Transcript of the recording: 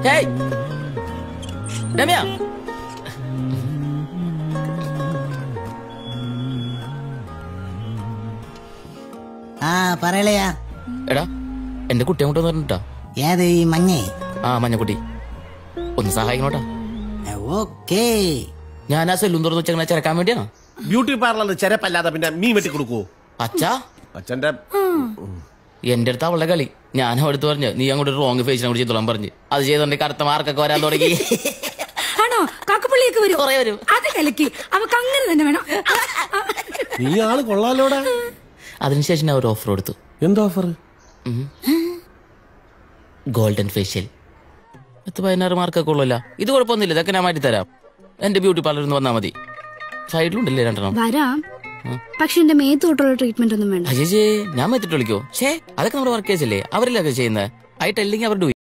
Hey Ramya ആ പറയലയാ എടാ എന്റെ കുട്ടി അങ്ങോട്ട് പറഞ്ഞിട്ടാ ഏത് ഈ മഞ്ഞേ ആ മഞ്ഞക്കുട്ടി ഒന്ന് സഹായിക്കണോട്ടാ ഓക്കേ ഞാൻ ആ സെല്ലും തുറന്ന് വെച്ചങ്ങനെ ചിരക്കാൻ വേണ്ടിയാണോ ബ്യൂട്ടി പാർലറിൽ ചെരപ്പല്ലാതെ പിന്നെ മീൻ വെട്ടി കൊടുക്കൂ അച്ഛാ അച്ഛന്റെ എന്റെ അടുത്ത് അവളുടെ കളി ഞാൻ അടുത്ത് പറഞ്ഞു നീ അങ്ങോട്ട് റോങ് ഫേസിനെ കൂടി ചെയ്തോളാൻ പറഞ്ഞു അത് ചെയ്തോണ്ട് കറുത്ത മാർക്കൊക്കെ വരാൻ തുടങ്ങി ആണോ കാക്കപ്പള്ളിയൊക്കെ വരും കുറേ വരും. അത് കലക്കി അവക്ക് അങ്ങനെ തന്നെ വേണം നീ ആള് കൊള്ളാലോടാ അതിനുശേഷം ഞാൻ ഒരു ഓഫർ കൊടുത്തു എന്താ ഓഫർ ഗോൾഡൻ ഫേഷ്യൽ പത്ത് പതിനാറ് മാർക്കൊക്കെ ഉള്ളല്ല ഇത് കുഴപ്പമൊന്നുമില്ല ഇതൊക്കെ ഞാൻ മാറ്റി തരാം എന്റെ ബ്യൂട്ടി പാർലറിൽ നിന്ന് വന്നാൽ മതി സൈഡിലുണ്ടല്ലേ രണ്ടെണ്ണം വരാം പക്ഷെ എന്റെ മേത്ത് തൊട്ടുള്ള ട്രീറ്റ്മെന്റ് ഒന്നും വേണ്ട അയ്യേ ഞാൻ മെത്തിട്ട് വിളിക്കോ ഷേ അതൊക്കെ നമ്മുടെ വർക്ക് അല്ലേ അവരിലൊക്കെ ചെയ്യുന്നത് ആയിട്ടല്ലെങ്കിൽ അവർ ഡു